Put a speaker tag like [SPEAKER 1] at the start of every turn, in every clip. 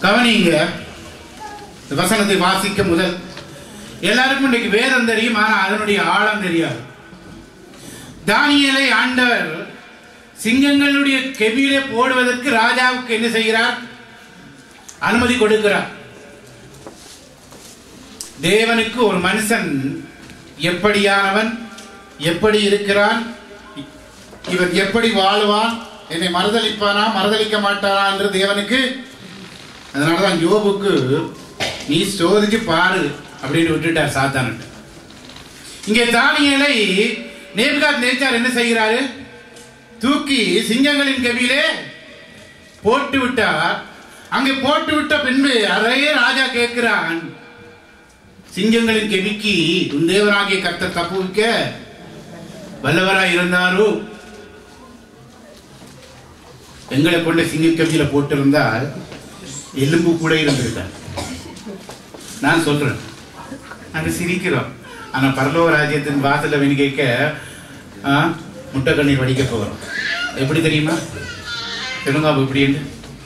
[SPEAKER 1] கவனிங்க இந்த வசனத்தை வாசிக்க முதல் எல்லாருக்கும் இன்னைக்கு வேதம் தெரியும் ஆனா அதனுடைய ஆழம் தெரியாது தானியேலை ஆண்டவர் சிங்கங்களுடைய கெபியிலே போடுவதற்கு ராஜாவுக்கு என்ன செய்கிறார் அனுமதி கொடுக்கிறார் தேவனுக்கு ஒரு மனுஷன் எப்படியானவன் எப்படி இருக்கிறான் இவன் எப்படி வாழுவான் என்னை மறுதளிப்பானா மறுதளிக்க மாட்டானா என்று தேவனுக்கு அதனாலதான் யோபுக்கு நீ சோதிச்சு பாரு அப்படின்னு விட்டுட்டார் சாத்தான்ட்டு இங்கே தானியலை நேபுகாத் நேச்சார் என்ன செய்கிறாரு தூக்கி சிங்கங்களின் கவியிலே போட்டு விட்டார் அங்கே போட்டு விட்ட பின்பு அதையே ராஜா கேட்கிறான் சிங்கங்களின் கெவிக்கு உன் தேவனாகிய கர்த்தர் தப்புவிக்க வல்லவராய் இருந்தாரோ எங்களை கொண்ட சிங்க கவியில போட்டிருந்தால் எலும்பு கூட இருந்திருக்கார் நான் சொல்றேன் நாங்க சிரிக்கிறோம் ஆனா பரலோக ராஜ்யத்தின் வாசல்ல வேணி கேட்க ஆ, முட்டை கண்ணீர் வடிக்க போகிறோம் எப்படி தெரியுமா சொல்லுங்க அப்ப எப்படின்னு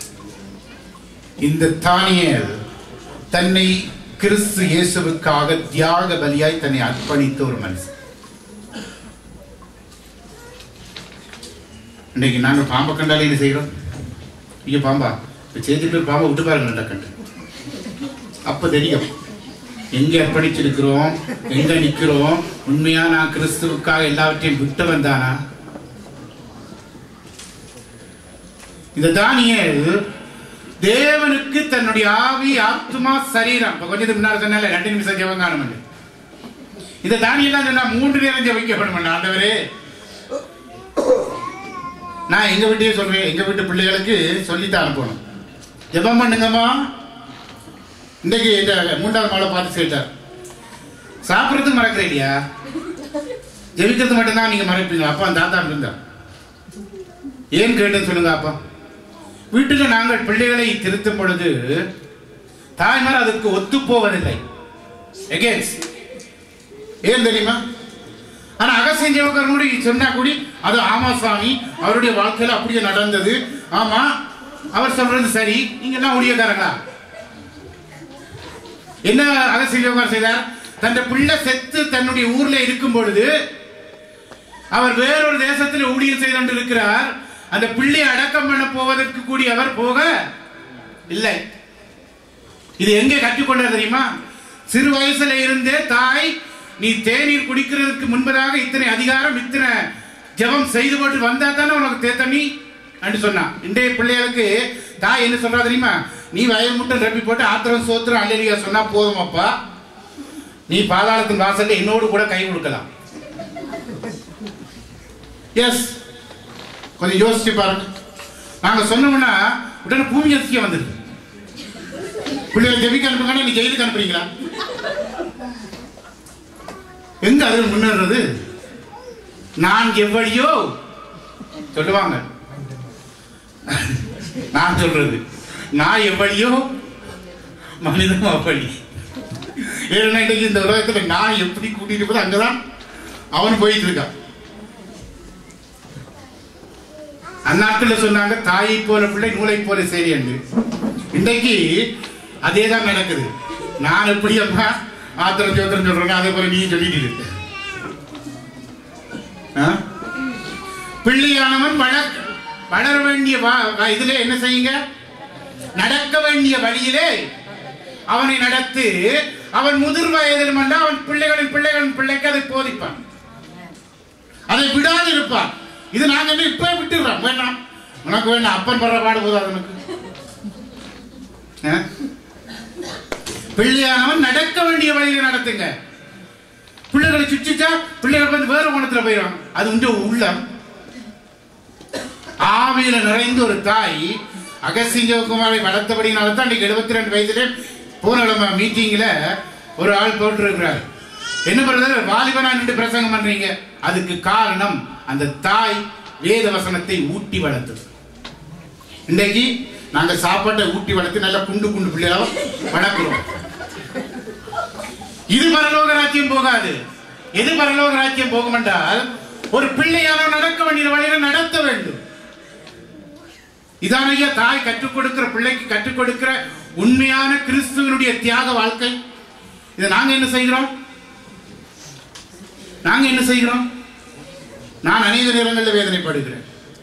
[SPEAKER 1] இந்த தானியல் தன்னை கிறிஸ்து இயேசுவுக்காக தியாக பலியாய் தன்னை அர்ப்பணித்த ஒரு மனுஷன் இன்னைக்கு நாங்க பாம்பை கண்டாலே என்ன செய்யறோம் ஐயோ பாம்பா இப்ப சேர்த்துட்டு ஒரு பாம்பை விட்டு பாருங்க கண்டு அப்ப தெரியும் எங்க அர்ப்பணிச்சிருக்கிறோம் எங்க நிக்கிறோம் உண்மையா நான் கிறிஸ்துவுக்காக எல்லாவற்றையும் விட்டவன் தானா இந்த தானியேல் தேவனுக்கு தன்னுடைய ஆவி ஆத்மா சரீரம் இப்ப கொஞ்சத்துக்கு முன்னாடி சொன்னால ரெண்டு நிமிஷம் ஜெபம் காணும் இந்த தானியெல்லாம் சொன்னா மூன்று நேரம் ஜெபிக்கப்படும் ஆண்டவரே நான் எங்க வீட்டையே சொல்றேன் எங்க வீட்டு பிள்ளைகளுக்கு சொல்லித்தான் அனுப்பணும் ஜெபம் பண்ணுங்கம்மா இன்னைக்கு இந்த மூன்றாவது மாலை பார்த்து சொல்லிட்டார் சாப்பிட்றது மறக்கிறேன் இல்லையா ஜெபிக்கிறது மட்டும்தான் நீங்க மறைப்பீங்க அப்பா தாத்தா இருந்தார் ஏன் கேட்டேன்னு சொல்லுங்க அப்பா வீட்டில் நாங்கள் பிள்ளைகளை திருத்தும் பொழுது தாய்மார் அதுக்கு ஒத்து போவதில்லை எகேன்ஸ்ட் ஏன் தெரியுமா ஆனா அகசியம் ஜெவகர் கூட சொன்னா கூடி அது ஆமா சாமி அவருடைய வாழ்க்கையில அப்படியே நடந்தது ஆமா அவர் சொல்றது சரி நீங்க என்ன ஊழியக்காரங்களா என்ன அகசியம் ஜெவகர் செய்தார் தன் பிள்ளை செத்து தன்னுடைய ஊர்ல இருக்கும் பொழுது அவர் வேறொரு தேசத்தில் ஊழியர் செய்து கொண்டிருக்கிறார் அந்த பிள்ளையை அடக்கம் பண்ண போவதற்கு கூடி அவர் போக இல்லை இது எங்க கற்றுக்கொண்டார் தெரியுமா சிறு வயசுல இருந்தே தாய் நீ தேநீர் குடிக்கிறதுக்கு முன்பதாக இத்தனை அதிகாரம் இத்தனை ஜெபம் செய்து போட்டு வந்தா தானே உனக்கு தேத்தண்ணி அப்படின்னு சொன்னான் இன்றைய பிள்ளைகளுக்கு தாய் என்ன சொல்றா தெரியுமா நீ வயல் முட்டை ரப்பி போட்டு ஆத்திரம் சோத்திரம் அல்லலியா சொன்னா போதும் அப்பா நீ பாதாளத்தின் வாசல்ல என்னோடு கூட கை கொடுக்கலாம் எஸ் கொஞ்சம் யோசிச்சு பாருங்க நாங்க சொன்னோம்னா உடனே பூமி அதிசயம் வந்துடுது பிள்ளைகளை ஜெபிக்க அனுப்புங்க நீ ஜெயிலுக்கு அனுப்புறீங்களா எங்க அது முன்னேறது நான் எவ்வளியோ சொல்லுவாங்க நான் சொல்றது நான் எவ்வளியோ மனிதனும் அவ்வளி ஏன்னா இன்னைக்கு இந்த உலகத்துல நான் எப்படி கூட்டிட்டு போது அங்கதான் அவன் போயிட்டு இருக்கான் அந்நாட்கள்ல சொன்னாங்க தாயை போல பிள்ளை நூலை போல சரி என்று இன்றைக்கு அதே தான் நடக்குது நான் எப்படி அம்மா ஆத்திரம் சோத்திரம் சொல்றேன் அதே போல நீ சொல்லிட்டு இரு. ஆ? பிள்ளையானவன் வள வளர வேண்டிய வா- வா- இதுல என்ன செய்யுங்க நடக்க வேண்டிய வழியிலே அவனை நடத்து அவன் முதிர் வயதிலும் அல்ல அவன் பிள்ளைகளின் பிள்ளைகளின் பிள்ளைக்கு அதை போதிப்பான் அதை விடாது இருப்பான் இது நாங்க என்ன இப்ப விட்டுடுறோம் வேண்டாம் உனக்கு வேண்டாம் அப்பன் படுற பாடு போதாது உனக்கு ஆ? பிள்ளையானவன் நடக்க வேண்டிய வழியில நடத்துங்க பிள்ளைகளை சுற்றிச்சா பிள்ளைகள் வந்து வேற கோணத்துல போயிடும் அது உண்டு உள்ளம் ஆவியில நிறைந்த ஒரு தாய் அகசிங்ககுமாரை வளர்த்தபடினால தான் இன்னைக்கு எழுபத்தி ரெண்டு வயசுல போன கிழமை மீட்டிங்ல ஒரு ஆள் போட்டிருக்கிறார் என்ன பண்றது வாலிபனா நின்று பிரசங்கம் பண்றீங்க அதுக்கு காரணம் அந்த தாய் வேத வசனத்தை ஊட்டி வளர்த்தது இன்னைக்கு நாங்க சாப்பாட்டை ஊட்டி வளர்த்து நல்லா குண்டு குண்டு பிள்ளைகளா வளர்க்கிறோம் இது பரலோக ராஜ்யம் போகாது எது பரலோக ராஜ்யம் போகும் என்றால் ஒரு பிள்ளையான நடக்க வேண்டிய வழியில நடத்த வேண்டும் இதான் ஐயா தாய் கற்றுக் கொடுக்கிற பிள்ளைக்கு கற்றுக் கொடுக்கிற உண்மையான கிறிஸ்துவனுடைய தியாக வாழ்க்கை இதை நாங்க என்ன செய்கிறோம் நாங்க என்ன செய்கிறோம் நான் அநேக நேரங்களில் வேதனைப்படுகிறேன்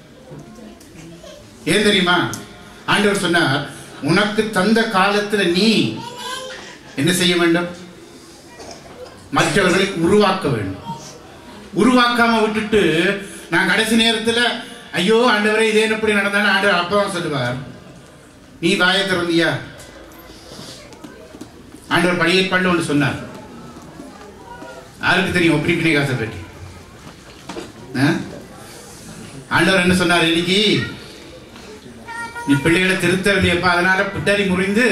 [SPEAKER 1] ஏன் தெரியுமா ஆண்டவர் சொன்னார் உனக்கு தந்த காலத்துல நீ என்ன செய்ய வேண்டும் மற்றவர்களை உருவாக்க வேண்டும் உருவாக்காம விட்டுட்டு நான் கடைசி நேரத்துல ஐயோ ஆண்டவரே இதே எப்படி நடந்தாலும் ஆண்டவர் அப்பதான் சொல்லுவார் நீ வாயை திறந்தியா ஆண்டவர் பழைய பண்ணு ஒன்று சொன்னார் யாருக்கு தெரியும் ஒப்பிரிப்பினை காசை பற்றி ஆ? ஆண்டவர் என்ன சொன்னார் இன்னைக்கு நீ பிள்ளைகளை திருத்தவில்லையப்பா அதனால பிட்டரி முறிந்து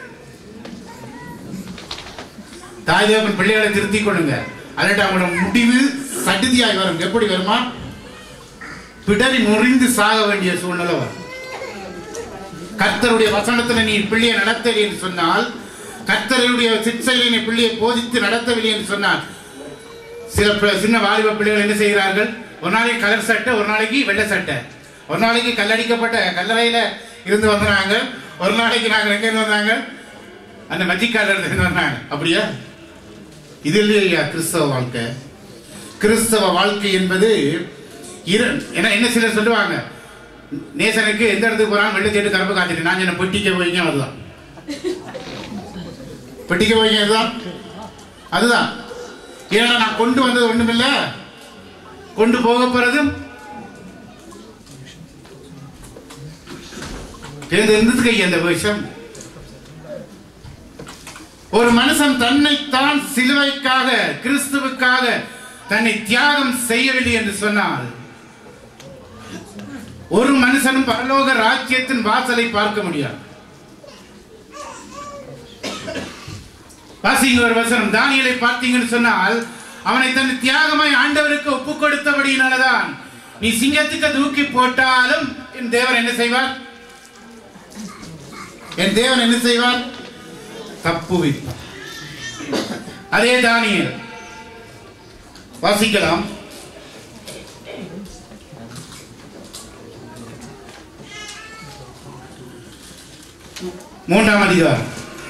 [SPEAKER 1] தாய் தேவன் பிள்ளைகளை திருத்திக் கொள்ளுங்க அல்லாட்ட அவங்களோட முடிவு சடுதியாய் வரும் எப்படி வருமா பிடரி முறிந்து சாக வேண்டிய சூழ்நிலை வரும் கர்த்தருடைய வசனத்துல நீ பிள்ளையை நடத்தவில்லை என்று சொன்னால் கர்த்தருடைய சிற்சையில் நீ பிள்ளையை போதித்து நடத்தவில்லை என்று சொன்னால் சில பி- சின்ன வாலிப பிள்ளைகள் என்ன செய்கிறார்கள் ஒரு நாளைக்கு கலர் சட்டை ஒரு நாளைக்கு வெள்ளை சட்டை ஒரு நாளைக்கு கல்லடிக்கப்பட்ட கல்லறையில இருந்து வந்தாங்க ஒரு நாளைக்கு நாங்கள் எங்க இருந்து வந்தாங்க அந்த மஜிக்கால இருந்து வந்தாங்க அப்படியா இது இல்லையா கிறிஸ்தவ வாழ்க்கை கிறிஸ்தவ வாழ்க்கை என்பது இரு ஏன்னா என்ன சிலர் சொல்லுவாங்க நேசனுக்கு எந்த இடத்துக்கு போறாங்க வெள்ளை தேட்டு கருப்பு காத்திட்டு நான் என்ன பெட்டிக்க போய்ங்க அதுதான் பெட்டிக்க போய்ங்க அதுதான் அதுதான் ஏன்னா நான் கொண்டு வந்தது ஒண்ணுமில்ல கொண்டு போக போறதும் இருந்ததுக்கு அந்த விஷம் ஒரு மனுஷன் தன்னைத்தான் சிலுவைக்காக கிறிஸ்துவுக்காக தன்னை தியாகம் செய்யவில்லை என்று சொன்னால் ஒரு மனுஷனும் பரலோக ராஜ்யத்தின் வாசலை பார்க்க முடியாது வாசிங்க ஒரு வசனம் தானியலை பார்த்தீங்கன்னு சொன்னால் அவனை தன் தியாகமாய் ஆண்டவருக்கு ஒப்பு கொடுத்தபடியினாலதான் நீ சிங்கத்துக்கு தூக்கி போட்டாலும் என் தேவன் என்ன செய்வார் என் தேவன் என்ன செய்வார் தப்புவிப்பார் அதே தானியல் வாசிக்கலாம் மூன்றாம் அதிகாரம்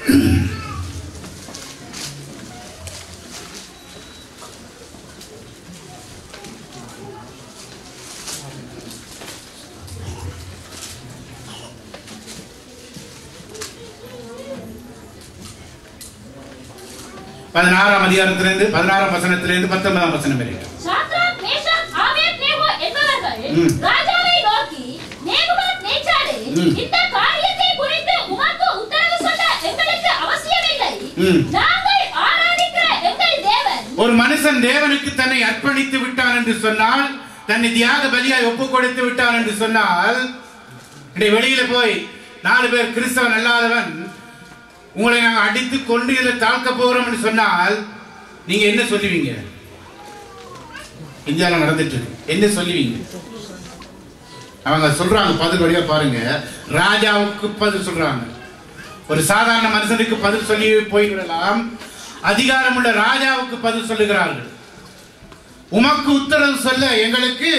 [SPEAKER 1] பதினாறாம் அதிகாரத்திலிருந்து பதினாறாம் வசனத்திலிருந்து பத்தொன்பதாம் வசனம் வரைக்கும்
[SPEAKER 2] சாத்ராக், மேஷாக், ஆபேத்நேகோ என்பவர்கள்
[SPEAKER 1] ம்.
[SPEAKER 2] ராஜாவை நோக்கி, நேபுகாத்நேச்சாரே,
[SPEAKER 1] ம்.
[SPEAKER 2] இந்த காரியத்தை குறித்து உமக்கு உத்தரவு சொல்ல எங்களுக்கு அவசியமில்லை.
[SPEAKER 1] ம்.
[SPEAKER 2] நாங்கள் ஆராதிக்கிற எங்கள் தேவன்
[SPEAKER 1] ஒரு மனுஷன் தேவனுக்கு தன்னை அர்ப்பணித்து விட்டான் என்று சொன்னால் தன்னை தியாக பலியாய் ஒப்பு கொடுத்து விட்டான் என்று சொன்னால் இன்றைய வெளியில போய் நாலு பேர் கிறிஸ்தவன் அல்லாதவன் உங்களை நாங்கள் அடித்து கொண்டு இதில் தாழ்க்க போகிறோம் என்று சொன்னால் நீங்க என்ன சொல்லுவீங்க இந்தியாவில் நடந்துட்டு இருக்கு என்ன சொல்லுவீங்க அவங்க சொல்றாங்க பதில் வழியா பாருங்க ராஜாவுக்கு பதில் சொல்றாங்க ஒரு சாதாரண மனுஷனுக்கு பதில் சொல்லி போய்விடலாம் அதிகாரமுள்ள ராஜாவுக்கு பதில் சொல்லுகிறார்கள் உமக்கு உத்தரவு சொல்ல எங்களுக்கு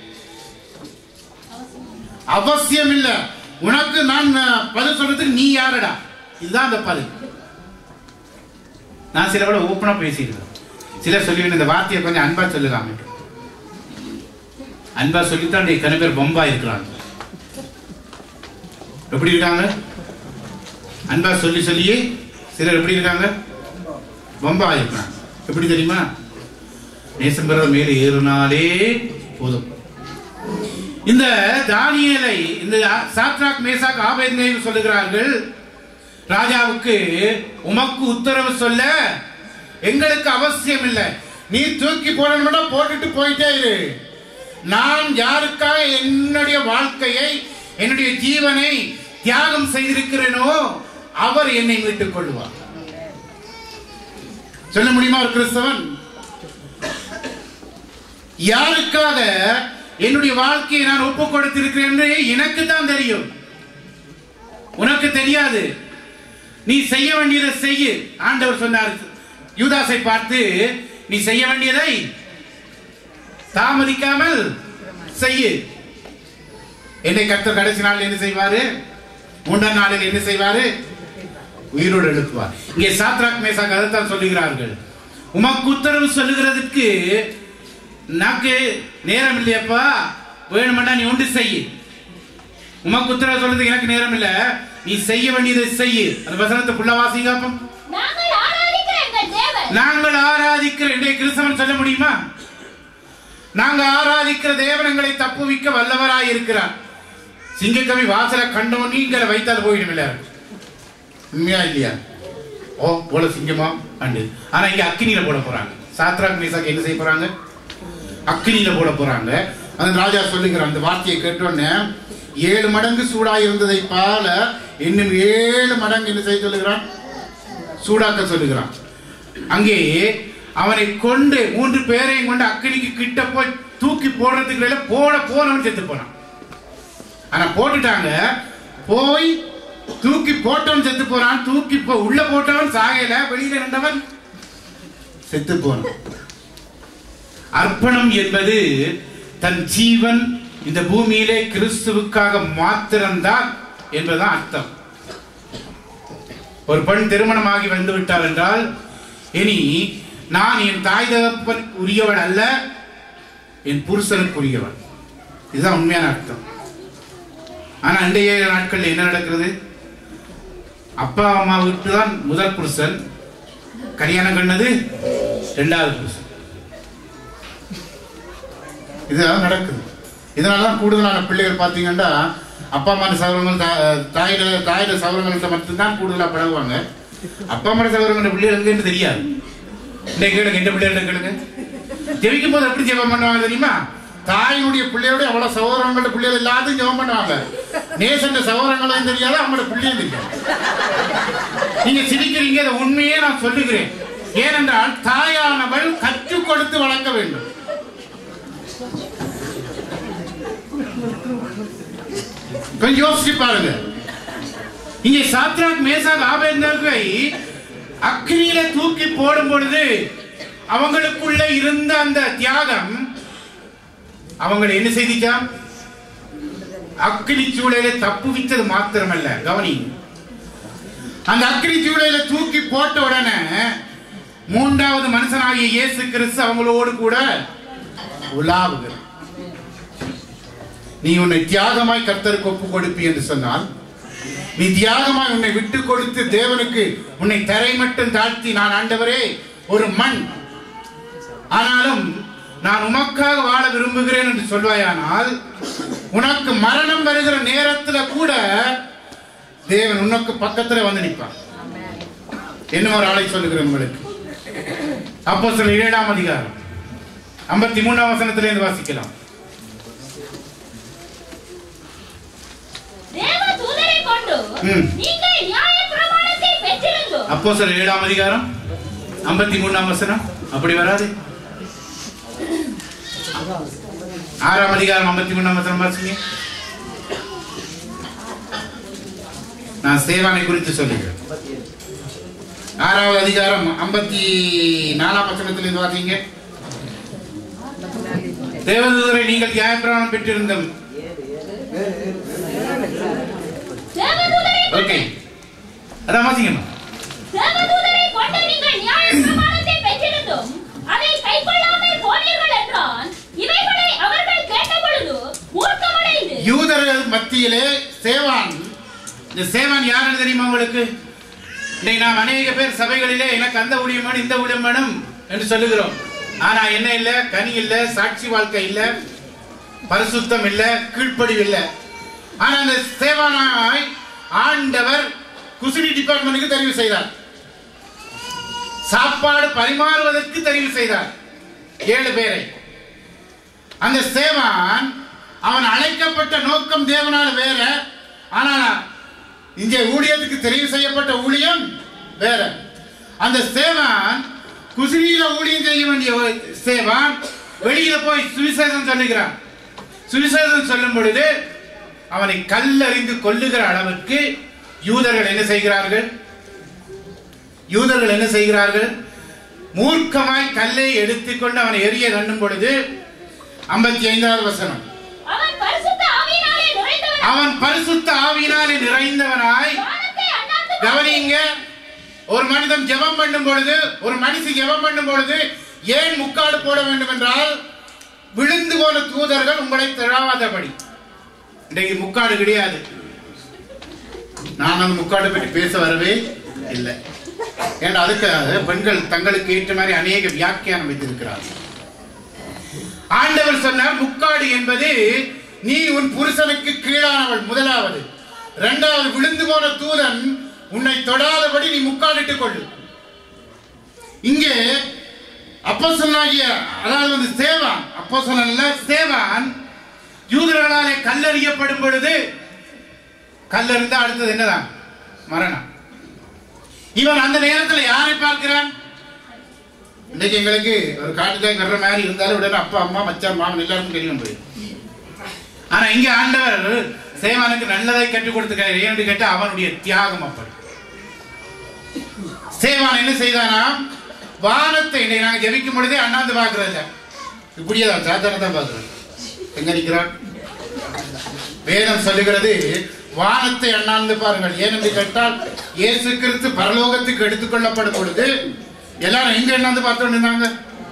[SPEAKER 1] அவசியம் இல்ல உனக்கு நான் அஹ், பதில் சொல்றதுக்கு நீ யாருடா இதுதான் அந்த பதில் நான் சில கூட ஓப்பனா பேசிடுவேன் சிலர் சொல்லுவேன் இந்த வார்த்தையை கொஞ்சம் அன்பா சொல்லுறாங்க அன்பா சொல்லித்தான் இன்னைக்கு கன பேர் பொம்பா இருக்கிறாங்க எப்படி இருக்காங்க அன்பா சொல்லி சொல்லியே சிலர் எப்படி இருக்காங்க பொம்பா இருக்கிறாங்க எப்படி தெரியுமா நேசம்பரம் மேலே ஏறினாலே போதும் இந்த தானியேலை இந்த சாத்ராக் மேசாக் ஆபேத்நேகு சொல்லுகிறார்கள் ராஜாவுக்கு உமக்கு உத்தரவு சொல்ல எங்களுக்கு அவசியம் இல்லை நீ தூக்கி போடணும்னா போட்டுட்டு போயிட்டே இரு நான் யாருக்காக என்னுடைய வாழ்க்கையை என்னுடைய ஜீவனை தியாகம் செய்திருக்கிறேனோ அவர் என்னை மீட்டுக் கொள்வார் சொல்ல முடியுமா ஒரு கிறிஸ்தவன் யாருக்காக என்னுடைய வாழ்க்கையை நான் ஒப்புக் கொடுத்திருக்கிறேன் என்று எனக்கு தான் தெரியும் உனக்கு தெரியாது நீ செய்ய வேண்டியதை செய்யு ஆண்டவர் சொன்னார் யூதாசை பார்த்து நீ செய்ய வேண்டியதை தாமதிக்காமல் செய்யு என்னை கர்த்தர் கடைசி நாள் என்ன செய்வாரு மூன்றாம் நாளில் என்ன செய்வாரு உயிரோடு எழுப்புவார் இங்கே சாத்ராக் மேசாக் அதைத்தான் சொல்லுகிறார்கள் உமக்கு உத்தரவு சொல்லுகிறதுக்கு நாக்கு நேரம் இல்லையப்பா வேணுமெண்டா நீ ஒன்று செய் உமக்கு உத்தரவு சொல்றதுக்கு எனக்கு நேரம் இல்ல நீ செய்ய வேண்டியதை செய் அந்த வசனத்தை புள்ள வாசிக்காப்பம்
[SPEAKER 2] நாங்கள் ஆராதிக்கிற எங்கள் தேவன்
[SPEAKER 1] நாங்கள் ஆராதிக்கிற இன்றைய கிறிஸ்தவன் சொல்ல முடியுமா நாங்க ஆராதிக்கிற தேவன் எங்களை தப்புவிக்க வல்லவராய் இருக்கிறார் சிங்கக்கவி வாசல கண்டவன் நீங்களை வைத்தால் போயிடும் இல்ல உண்மையா இல்லையா ஓ போல சிங்கமா அண்டு ஆனா இங்க அக்கினியில போட போறாங்க சாத்ராக் மீசாக்கு என்ன செய்ய போறாங்க அக்கினியில போட போறாங்க அந்த ராஜா சொல்லுகிறார் அந்த வார்த்தையை கேட்டோன்னே ஏழு மடங்கு சூடாய் இருந்ததை பால இன்னும் ஏழு மடங்கு என்ன செய்ய சொல்லுகிறான் சூடாக்க சொல்லுகிறான் அங்கே அவனை கொண்டு மூன்று பேரையும் கொண்டு அக்கினிக்கு கிட்ட போய் தூக்கி போடுறதுக்கு வேலை போட போனவன் செத்து போனான் ஆனா போட்டுட்டாங்க போய் தூக்கி போட்டவன் செத்து போறான் தூக்கி போ உள்ள போட்டவன் சாகையில வெளியில நின்றவன் செத்து போனான் அர்ப்பணம் என்பது தன் ஜீவன் இந்த பூமியிலே கிறிஸ்துவுக்காக மாத்திரம்தான் என்பதுதான் அர்த்தம் ஒரு பெண் திருமணமாகி வந்து விட்டாள் என்றால் இனி நான் என் தாய் தகப்பன் உரியவள் அல்ல என் புருஷனுக்கு உரியவள் இதுதான் உண்மையான அர்த்தம் ஆனா இன்றைய நாட்கள்ல என்ன நடக்கிறது அப்பா அம்மா விட்டு தான் முதல் புருஷன் கல்யாணம் கண்டது இரண்டாவது புருஷன் இதுதான் நடக்குது இதனால தான் கூடுதலான பிள்ளைகள் பார்த்தீங்கன்னா அப்பா அம்மா சௌரங்கள் தாயோட தாயோட சௌரங்கள்ட்ட மட்டும்தான் கூடுதலாக பழகுவாங்க அப்பா அம்மா சௌரங்கள பிள்ளைகள் எங்கன்னு தெரியாது இந்த கேளுங்க எந்த பிள்ளைகள் கேளுங்க ஜெபிக்கும் போது எப்படி ஜெபம் பண்ணுவாங்க தெரியுமா தாயினுடைய பிள்ளையோட அவ்வளவு சகோதரங்களோட பிள்ளைகள் எல்லாத்தையும் ஜெபம் பண்ணுவாங்க நேசண்ட சகோதரங்களையும் தெரியாது அவங்களோட பிள்ளையும் தெரியாது நீங்க சிரிக்கிறீங்க அதை உண்மையே நான் சொல்லுகிறேன் ஏனென்றால் தாயானவள் கற்றுக் கொடுத்து வளர்க்க வேண்டும் கொஞ்சம் யோசிச்சு பாருங்க இங்கே சாத்ராக் மேசாக் ஆபேந்தர்களை அக்னியில தூக்கி போடும் பொழுது அவங்களுக்குள்ள இருந்த அந்த தியாகம் அவங்களை என்ன செய்திச்சாம் அக்னி சூழலை தப்புவித்தது மாத்திரமல்ல கவனி அந்த அக்னி சூழலை தூக்கி போட்ட உடனே மூன்றாவது மனுஷனாகிய இயேசு கிறிஸ்து அவங்களோடு கூட உலாவுகிறார் நீ உன்னை தியாகமாய் கர்த்தருக்கு ஒப்பு கொடுப்பி என்று சொன்னால் நீ தியாகமாய் உன்னை விட்டு கொடுத்து தேவனுக்கு உன்னை தரை மட்டும் தாழ்த்தி நான் ஆண்டவரே ஒரு மண் ஆனாலும் நான் உமக்காக வாழ விரும்புகிறேன் என்று சொல்வாயானால் உனக்கு மரணம் வருகிற நேரத்துல கூட தேவன் உனக்கு பக்கத்துல வந்து நிற்பான் என்ன ஒரு ஆளை சொல்லுகிறேன் உங்களுக்கு அப்போ சில ஏழாம் அதிகாரம் ஐம்பத்தி மூணாம் வசனத்திலிருந்து வாசிக்கலாம்
[SPEAKER 2] தேவ தூதரை கொண்டு
[SPEAKER 1] ம்.
[SPEAKER 2] நீங்கள் நியாய பிரமாணத்தை பெற்றிருந்தோம்
[SPEAKER 1] அப்போ சில ஏழாம் அதிகாரம் ஐம்பத்தி மூணாம் வசனம் அப்படி வராது ஆறாம் அதிகாரம் ஐம்பத்தி மூணாம் வசனம் வாசிங்க நான் சேவானை குறித்து சொல்லுகிறேன் ஆறாவது அதிகாரம் ஐம்பத்தி நாலாம் வசனத்திலிருந்து வாசிங்க தேவதூதரை நீங்கள் நியாயப்பிரமாணம் பெற்றிருந்தோம்
[SPEAKER 2] தேவதூதரை
[SPEAKER 1] ஓகே அதான் வாசிங்கம்மா
[SPEAKER 2] தேவதூதரை கொண்டு நீங்கள் நியாய பிரமாணத்தை பெற்றிருந்தோம் அதை கைக்கொள்ளாமல் போனீர்கள் என்றான் இவைகளை அவர்கள் கேட்டபொழுது மூர்க்கமடைந்து
[SPEAKER 1] யூதர்கள் மத்தியிலே சேவான் இந்த சேவான் யாருன்னு தெரியுமா உங்களுக்கு இன்னைக்கு நாம் அநேக பேர் சபைகளிலே எனக்கு அந்த ஊழியம் வேணும் இந்த ஊழியம் வேணும் என்று சொல்லுகிறோம் ஆனா என்ன இல்ல கனி இல்ல சாட்சி வாழ்க்கை இல்ல பரிசுத்தம் இல்ல கீழ்ப்படிவு இல்ல ஆனா அந்த சேவானாய் ஆண்டவர் குசினி டிபார்ட்மெண்ட்டுக்கு தெரிவு செய்தார் சாப்பாடு பரிமாறுவதற்கு தெரிவு செய்தார் ஏழு பேரை அந்த சேவான் அவன் அழைக்கப்பட்ட நோக்கம் தேவனால வேற ஆனால் இங்கே ஊழியத்துக்கு தெரிவு செய்யப்பட்ட ஊழியம் வேற அந்த சேவான் குசினியில ஊழியம் செய்ய வேண்டிய ஒரு சேவான் வெளியில போய் சுவிசேஷம் சொல்லுகிறான் சுவிசேஷம் சொல்லும் பொழுது அவனை கல்லறிந்து கொல்லுகிற அளவுக்கு யூதர்கள் என்ன செய்கிறார்கள் யூதர்கள் என்ன செய்கிறார்கள் மூர்க்கமாய் கல்லை எடுத்துக்கொண்டு அவனை எரிய கண்ணும் பொழுது ஐம்பத்தி ஐந்தாவது வசனம்
[SPEAKER 2] அவன் பரிசுத்த ஆவியினாலே நிறைந்தவன்
[SPEAKER 1] அவன் பரிசுத்த ஆவியினாலே நிறைந்தவனாய்
[SPEAKER 2] வானத்தை அண்ணாந்து
[SPEAKER 1] கவனிங்க ஒரு மனிதன் ஜெபம் பண்ணும் பொழுது ஒரு மனுஷி ஜெபம் பண்ணும் பொழுது ஏன் முக்காடு போட வேண்டும் என்றால் விழுந்து போன தூதர்கள் உங்களை திழாவாதபடி இன்றைக்கு முக்காடு கிடையாது நான் அந்த முக்காடு பற்றி பேச வரவே இல்லை ஏன்னா அதுக்காக பெண்கள் தங்களுக்கு ஏற்ற மாதிரி அநேக வியாக்கியானம் வைத்திருக்கிறார்கள் ஆண்டவர் சொன்னார் முக்காடு என்பது நீ உன் புருஷனுக்கு கீழானவள் முதலாவது இரண்டாவது விழுந்து போன தூதன் உன்னை தொடாதபடி நீ முக்காடிட்டுக் கொள்ளு இங்கே அப்போஸ்தலனாகிய அதாவது வந்து சேவான் அப்போஸ்தலன் இல்ல சேவான் யூதர்களாலே கல்லறியப்படும் பொழுது கல்லறிந்தா அடுத்தது என்னதான் மரணம் இவன் அந்த நேரத்தில் யாரை பார்க்கிறான் இன்னைக்கு எங்களுக்கு ஒரு காட்டுதான் கர்ற மாதிரி இருந்தாலும் உடனே அப்பா அம்மா மச்சான் மாமன் எல்லாருக்கும் தெரியும் போய் ஆனா இங்க ஆண்டவர் சேவானுக்கு நல்லதை கற்றுக் கொடுத்துக்கிறார் ஏன்னு கேட்டா அவனுடைய தியாகம் அப்படி சேவான் என்ன செய்தானா வானத்தை இன்னைக்கு நாங்க ஜெபிக்கும் பொழுதே அண்ணாந்து பார்க்கறது இல்ல இப்படியே தான் சாத்தான தான் பார்க்கறது எங்க நிற்கிறான் வேதம் சொல்லுகிறது வானத்தை அண்ணாந்து பாருங்கள் ஏனென்று கேட்டால் இயேசு கிறிஸ்து பரலோகத்துக்கு எடுத்துக்கொள்ளப்படும் பொழுது எல்லாரும் எங்க எண்ணாந்து பார்த்து இருந்தாங்க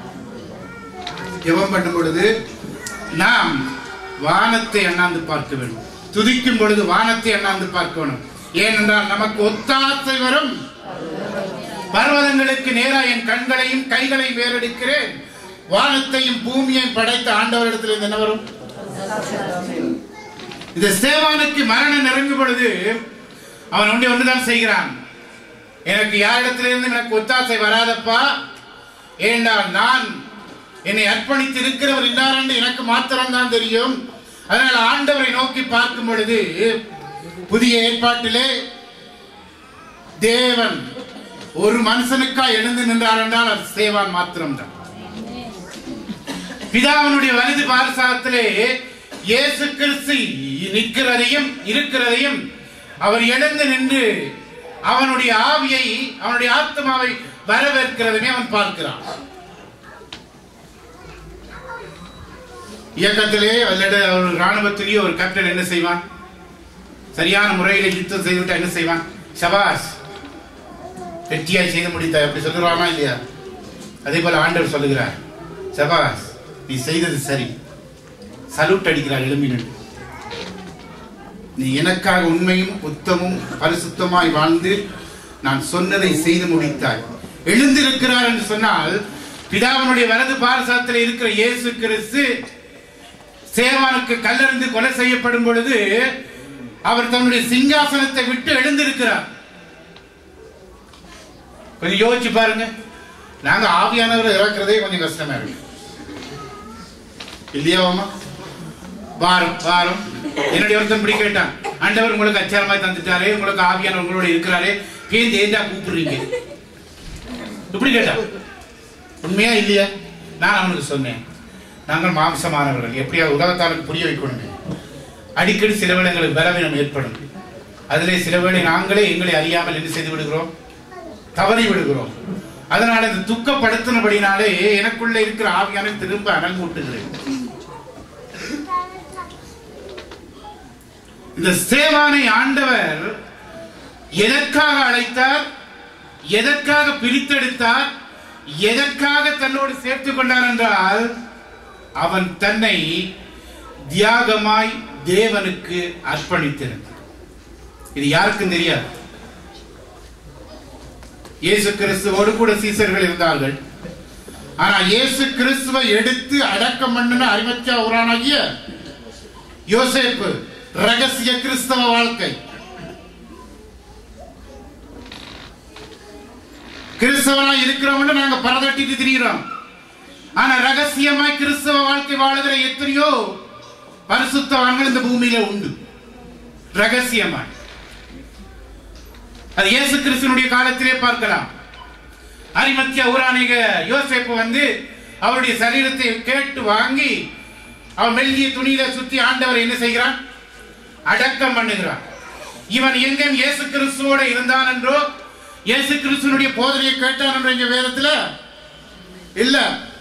[SPEAKER 1] ஜெபம் பண்ணும் பொழுது நாம் வானத்தை அண்ணாந்து பார்க்க வேண்டும் துதிக்கும் பொழுது வானத்தை அண்ணாந்து பார்க்கணும் ஏனென்றால் நமக்கு ஒத்தாசை வரும் பர்வதங்களுக்கு நேரா என் கண்களையும் கைகளையும் வேறெடுக்கிறேன் வானத்தையும் பூமியையும் படைத்த ஆண்டவரிடத்தில் இருந்து என்ன வரும் இந்த சேவானுக்கு மரணம் நெருங்கும் பொழுது அவன் ஒன்றே ஒன்றுதான் செய்கிறான் எனக்கு யாரிடத்திலிருந்து எனக்கு ஒத்தாசை வராதப்பா ஏண்டால் நான் என்னை அர்ப்பணித்து இருக்கிறவர் இன்னார் என்று எனக்கு மாத்திரம்தான் தெரியும் அதனால் ஆண்டவரை நோக்கி பார்க்கும் பொழுது புதிய ஏற்பாட்டிலே தேவன் ஒரு மனுஷனுக்கா எழுந்து நின்றார் என்றால் அது சேவான் மாத்திரம்தான் பிதாவினுடைய வலது பாரசாரத்திலே இயேசு கிறிஸ்து நிற்கிறதையும் இருக்கிறதையும் அவர் எழுந்து நின்று அவனுடைய ஆவியை அவனுடைய ஆத்மாவை வரவேற்கிறதுமே அவன் பார்க்கிறான் இயக்கத்திலே அல்லது ஒரு ராணுவத்திலேயே ஒரு கேப்டன் என்ன செய்வான் சரியான முறையில் யுத்தம் செய்துவிட்டு என்ன செய்வான் சபாஷ் வெற்றியாய் செய்து முடித்த அப்படி சொல்லுவானா இல்லையா அதே போல ஆண்டவர் சொல்லுகிறார் சபாஷ் நீ செய்தது சரி சல்யூட் அடிக்கிறார் எழும்பி நின்று நீ எனக்காக உண்மையும் உத்தமும் பரிசுத்தமாய் வாழ்ந்து நான் சொன்னதை செய்து முடித்தாய் எழுந்திருக்கிறார் என்று சொன்னால் பிதாவினுடைய வலது பாரசாத்தில் இருக்கிற இயேசு கிறிஸ்து சேவானுக்கு கல்லறிந்து கொலை செய்யப்படும் பொழுது அவர் தன்னுடைய சிங்காசனத்தை விட்டு எழுந்திருக்கிறார் கொஞ்சம் யோசிச்சு பாருங்க நாங்க ஆவியானவர் இறக்குறதே கொஞ்சம் கஷ்டமா இருக்கு இல்லையாவாமா வாரம் வாரம் என்னுடைய ஒருத்தன் இப்படி கேட்டான் ஆண்டவர் உங்களுக்கு அச்சாரமாய் தந்துட்டாரே உங்களுக்கு ஆவியானவர் உங்களோட இருக்கிறாரே பேந்து ஏண்டா கூப்பிடுறீங்க இப்படி கேட்டான் உண்மையா இல்லையா நான் அவனுக்கு சொன்னேன் நாங்கள் மாம்சமானவர்கள் எப்படியாவது உலகத்தாருக்கு புரிய வைக்கணுமே அடிக்கடி சில வேளை எங்களுக்கு பலவீனம் ஏற்படும் அதிலே சில வேளை நாங்களே எங்களை அறியாமல் என்ன செய்து விடுகிறோம் தவறி விடுகிறோம் அதனால இந்த துக்கப்படுத்தினபடினாலே எனக்குள்ள இருக்கிற ஆவியான திரும்ப அனல் மூட்டுகிறேன் இந்த சேவானை ஆண்டவர் எதற்காக அழைத்தார் எதற்காக பிரித்தெடுத்தார் எதற்காக தன்னோடு சேர்த்துக் கொண்டார் என்றால் அவன் தன்னை தியாகமாய் தேவனுக்கு அர்ப்பணித்திருந்தார் இது யாருக்கும் தெரியாது இயேசு கிறிஸ்துவோடு கூட சீசர்கள் இருந்தார்கள் ஆனா இயேசு கிறிஸ்துவை எடுத்து அடக்கம் பண்ணின அறிமச்சா ஊரானாகிய யோசேப்பு ரகசிய கிறிஸ்தவ வாழ்க்கை கிறிஸ்தவனா இருக்கிறவங்க நாங்க பரதட்டிட்டு திரிகிறோம் ஆனா ரகசியமாய் கிறிஸ்தவ வாழ்க்கை வாழுகிற எத்தனையோ பரிசுத்தவான்கள் இந்த பூமியில உண்டு ரகசியமாய் அது இயேசு கிறிஸ்துனுடைய காலத்திலே பார்க்கலாம் அரிமத்திய ஊராணிக யோசேப்பு வந்து அவருடைய சரீரத்தை கேட்டு வாங்கி அவன் மெல்லிய துணியில சுத்தி ஆண்டவர் என்ன செய்கிறான் அடக்கம் பண்ணுகிறான் இவன் எங்கேயும் இயேசு கிறிஸ்துவோட இருந்தான் என்றோ இயேசு கிறிஸ்துனுடைய போதனையை கேட்டான் என்ற இங்க வேதத்துல இல்ல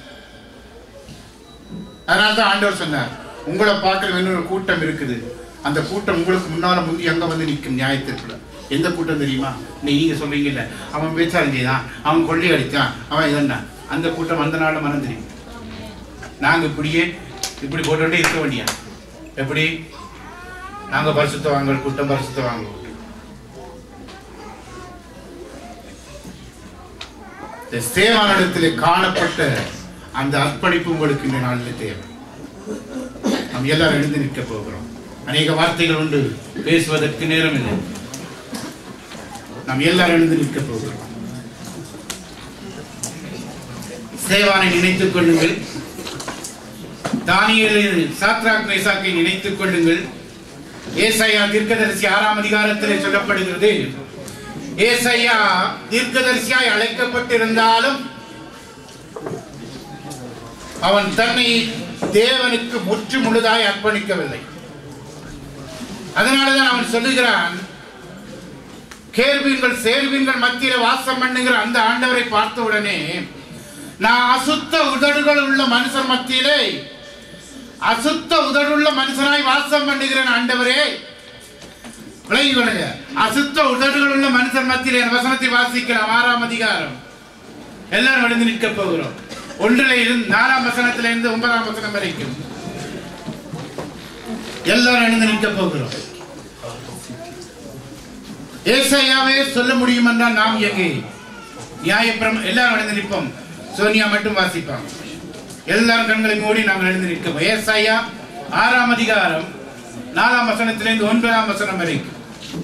[SPEAKER 1] அதனால தான் ஆண்டவர் சொன்னார் உங்களை பார்க்கிற இன்னொரு கூட்டம் இருக்குது அந்த கூட்டம் உங்களுக்கு முன்னால முந்தி அங்க வந்து நிற்கும் நியாயத்திற்குள்ள எந்த கூட்டம் தெரியுமா நீ நீங்க சொல்றீங்கல்ல அவன் பேச்சாளி தான் அவன் கொள்ளை அடித்தான் அவன் இதென்ன அந்த கூட்டம் அந்த நாள்ல மறந்துடும் நாங்க இப்படியே இப்படி போட்டுட்டே இருக்க வேண்டியா எப்படி நாங்க பரிசுத்த வாங்க கூட்டம் பரிசுத்த வாங்குவோம் இந்த சேவானிடத்திலே காணப்பட்ட அந்த அர்ப்பணிப்பு உங்களுக்கு இந்த நாளில் தேவை நாம் எல்லாரும் எழுந்து நிற்க போகிறோம் அநேக வார்த்தைகள் உண்டு பேசுவதற்கு நேரம் இல்லை நாம் எல்லாரும் எழுந்து நிற்க போகிறோம் சேவானை நினைத்துக் கொள்ளுங்கள் தானியேல் சாத்ராக் மேசாக்கை நினைத்துக் கொள்ளுங்கள் ஏசாயா தீர்க்கதரிசி ஆறாம் அதிகாரத்திலே சொல்லப்படுகிறது ஏசாயா தீர்க்கதரிசியாய் அழைக்கப்பட்டிருந்தாலும் அவன் தன்னை தேவனுக்கு முற்று முழுதாய் அர்ப்பணிக்கவில்லை அதனாலதான் அவன் சொல்லுகிறான் கேள்விங்கள் சேர்வீன்கள் மத்தியில வாசம் பண்ணுகிற அந்த ஆண்டவரை பார்த்த உடனே நான் அசுத்த உதடுகள் உள்ள மனுஷர் மத்தியிலே அசுத்த உதடுள்ள மனுஷனாய் வாசம் பண்ணுகிறேன் ஆண்டவரே விலகி கொள்ளுங்க அசுத்த உதடுகள் உள்ள மனுஷர் மத்தியிலே என் வசனத்தை வாசிக்கலாம் ஆறாம் அதிகாரம் எல்லாரும் எழுந்து நிற்க போகிறோம் ஒன்றில இருந்து நாலாம் வசனத்தில இருந்து ஒன்பதாம் வசனம் வரைக்கும் எல்லாரும் எழுந்து நிற்க போகிறோம் ஏசாயாவே சொல்ல முடியும் என்றால் நாம் எங்கே நியாயப்பிரம் எல்லாரும் எழுந்து நிற்போம் சோனியா மட்டும் வாசிப்பாங்க எல்லாரும் கண்களை மூடி நாங்கள் எழுந்து நிற்கிறோம் ஏசாயா ஆறாம் அதிகாரம் நாலாம் வசனத்திலிருந்து ஒன்பதாம் வசனம் வரைக்கும்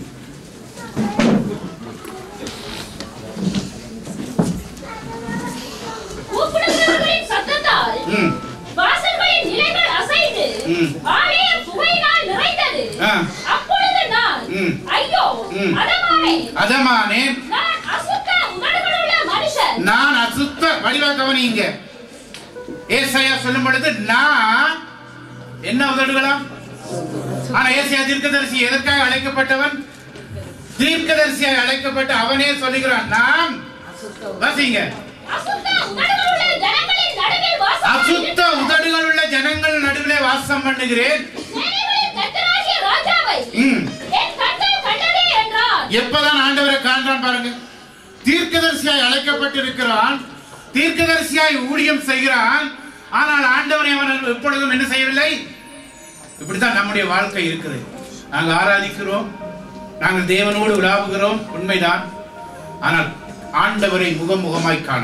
[SPEAKER 2] கூப்பிடுகிறவர்களின் சத்தத்தால்
[SPEAKER 1] ம்
[SPEAKER 2] வாசல்களின் நிலைகள் அசைந்து
[SPEAKER 1] ம்.
[SPEAKER 2] ஆலயம் புகையினால் நிறைந்தது
[SPEAKER 1] ஆ.
[SPEAKER 2] அப்பொழுது நான்
[SPEAKER 1] ம்.
[SPEAKER 2] ஐயோ
[SPEAKER 1] ம்.
[SPEAKER 2] அதமானே
[SPEAKER 1] அதமானே
[SPEAKER 2] நான் அசுத்த உதடுகளுள்ள மனுஷன்
[SPEAKER 1] நான் அசுத்த வடிவா கவனிங்க ஏசாயா சொல்லும் பொழுது நான் என்ன உதடுகளா ஆனா ஏசாயா தீர்க்கதரிசி எதற்காக அழைக்கப்பட்டவன் தீர்க்கதரிசியாக அழைக்கப்பட்ட அவனே சொல்லுகிறான் நான் வாசிங்க
[SPEAKER 2] அசுத்த உதடுகளுள்ள ஜனங்களின் நடுவில் வாசம்
[SPEAKER 1] அசுத்த உதடுகள் உள்ள ஜனங்கள் நடுவிலே வாசம் பண்ணுகிறேன்
[SPEAKER 2] சேனைகளின் கர்த்தராகிய ராஜாவை
[SPEAKER 1] ம்.
[SPEAKER 2] என் கண்கள் கண்டதே என்றார்
[SPEAKER 1] எப்பதான் ஆண்டவரை காண்றான் பாருங்க தீர்க்கதரிசியாய் அழைக்கப்பட்டிருக்கிறான் தீர்க்கதரிசியாய் ஊழியம் செய்கிறான் ஆனால் ஆண்டவரை அவன் எப்பொழுதும் என்ன செய்யவில்லை இப்படித்தான் நம்முடைய வாழ்க்கை இருக்குது நாங்கள் ஆராதிக்கிறோம் நாங்கள் தேவனோடு உலாவுகிறோம் உண்மைதான் ஆனால் ஆண்டவரை முகமுகமாய் காண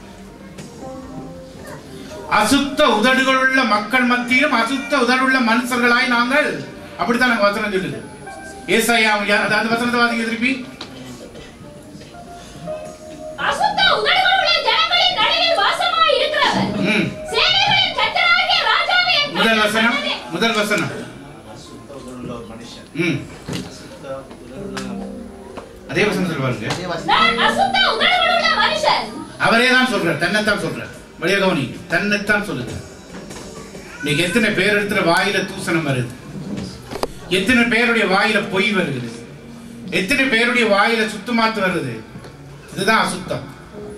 [SPEAKER 1] அசுத்த உதடுகளுள்ள மக்கள் மத்தியிலும் அசுத்த உதடுள்ள மனுஷர்களாய் நாங்கள் அப்படித்தான் நாங்கள் வசனம் சொல்லுது ஏசாயா அந்த அந்த வசனத்தை வாசிக்க திருப்பி
[SPEAKER 2] அசுத்த உதடுகளுள்ள ஜனங்களின் நடுவில் வாசமாய் இருக்கிறவர்
[SPEAKER 1] ம்.
[SPEAKER 2] சேனைகளின் கர்த்தராகிய ராஜாவை என்
[SPEAKER 1] முதல்
[SPEAKER 2] கண்கள்
[SPEAKER 1] வசனம்
[SPEAKER 2] கண்டதே.
[SPEAKER 1] முதல் வசனம்
[SPEAKER 3] உள்ள ஒரு மனுஷன்
[SPEAKER 1] ம்
[SPEAKER 3] அசுத்த உதடுள்ள
[SPEAKER 1] அதே வசனத்தில் பாருங்க
[SPEAKER 2] நான் அசுத்த உதடுகளுள்ள மனுஷன்
[SPEAKER 1] அவரே தான் சொல்றார் தன்னைத்தான் சொல்றார் வெளியே கவனி தன்னைத்தான் சொல்லுங்க இன்னைக்கு எத்தனை பேர் இடத்துல வாயில தூசணம் வருது எத்தனை பேருடைய வாயில பொய் வருது எத்தனை பேருடைய வாயில சுத்தமாத்து வருது இதுதான் அசுத்தம்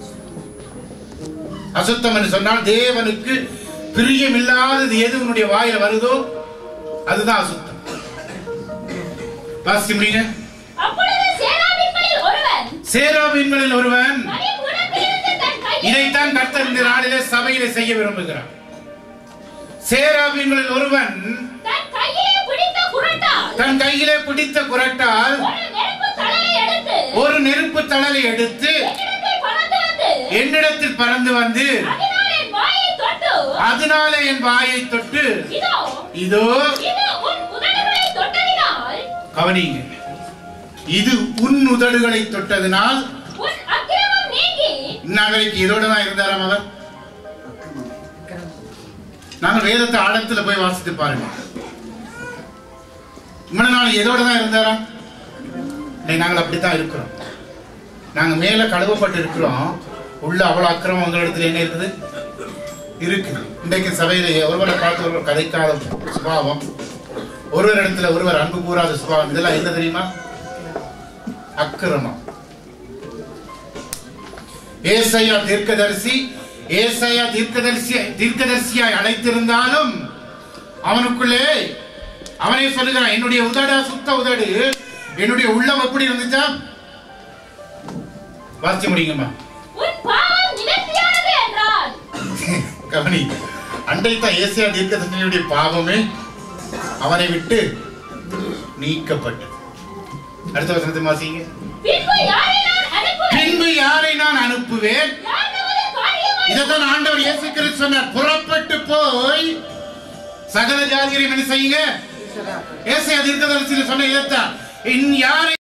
[SPEAKER 1] அசுத்தம் என்று சொன்னால் தேவனுக்கு பிரியமில்லாதது எது உன்னுடைய வாயில வருதோ அதுதான் அசுத்தம் வாசிக்க முடியுங்க
[SPEAKER 2] அப்பொழுது சேனாபதிகளில் ஒருவன்
[SPEAKER 1] சேராபீன்களில் ஒருவன்
[SPEAKER 2] பலிபீடத்திலிருந்து தன் கையை
[SPEAKER 1] இதைத்தான் கர்த்தர் இந்த நாளிலே சபையிலே செய்ய விரும்புகிறார் சேராபீன்களில் ஒருவன்
[SPEAKER 2] தன் கையிலே பிடித்த குரட்டால்
[SPEAKER 1] தன் கையிலே பிடித்த குரட்டால்
[SPEAKER 2] ஒரு நெருப்பு தழலை எடுத்து
[SPEAKER 1] ஒரு நெருப்பு தழலை எடுத்து
[SPEAKER 2] என்னிடத்தில் பறந்து வந்து
[SPEAKER 1] என்னிடத்தில் பறந்து வந்து
[SPEAKER 2] அதனால் என் வாயை தொட்டு
[SPEAKER 1] அதனாலே என் வாயை தொட்டு
[SPEAKER 2] இதோ
[SPEAKER 1] இதோ
[SPEAKER 2] இது உன் உதடுகளை தொட்டதினால்
[SPEAKER 1] கவனிங்க இது உன் உதடுகளை தொட்டதினால்
[SPEAKER 2] உன் அக்கிரமம் நீங்கி
[SPEAKER 1] இந்நாளைக்கு இதோட தான் இருந்தாராம் அவர் நாங்கள் வேதத்தை ஆழத்துல போய் வாசித்து பாருங்க இவ்வளவு நாள் எதோட தான் இருந்தாரா இன்னைக்கு நாங்கள் அப்படித்தான் இருக்கிறோம் நாங்க மேல கழுவப்பட்டு இருக்கிறோம் உள்ள அவ்வளவு அக்கிரமம் உங்களிடத்துல என்ன இருக்குது இருக்குது இன்றைக்கு சபையில ஒருவரை பார்த்து ஒருவர் கதைக்காத சுபாவம் ஒருவர் இடத்துல ஒருவர் அன்பு கூறாத சுபாவம் இதெல்லாம் என்ன தெரியுமா அக்கிரமம் ஏசையா தீர்க்கதரிசி ஏசையா தீர்க்கதரிசி தீர்க்கதரிசியாய் அழைத்திருந்தாலும் அவனுக்குள்ளே அவனே சொல்லுகிறான் என்னுடைய உதட சுத்த உதடு என்னுடைய உள்ளம் எப்படி இருந்துச்சா வாசிச்சு முடியுங்கம்மா
[SPEAKER 2] உன் பாவம் நிவர்த்தியானது என்றால்
[SPEAKER 1] கவனி அண்டைத்தான் ஏசியா தீர்க்கதரிசியுடைய பாவமே அவனை விட்டு நீக்கப்பட்டது அடுத்த வசனத்தை வாசிங்க
[SPEAKER 2] பின்பு யாரை நான் அனுப்புவேன்
[SPEAKER 1] பின்பு யாரை நான் அனுப்புவேன்
[SPEAKER 2] யார் நமது காரியமாய்
[SPEAKER 1] இதைத்தான் ஆண்டவர் இயேசு கிறிஸ்து சொன்னார் புறப்பட்டு போய் சகல ஜாதிகளையும் என்ன செய்யுங்க ஏசியா தீர்க்கதரிசியில் சொன்ன இதைத்தான் இன் யாரை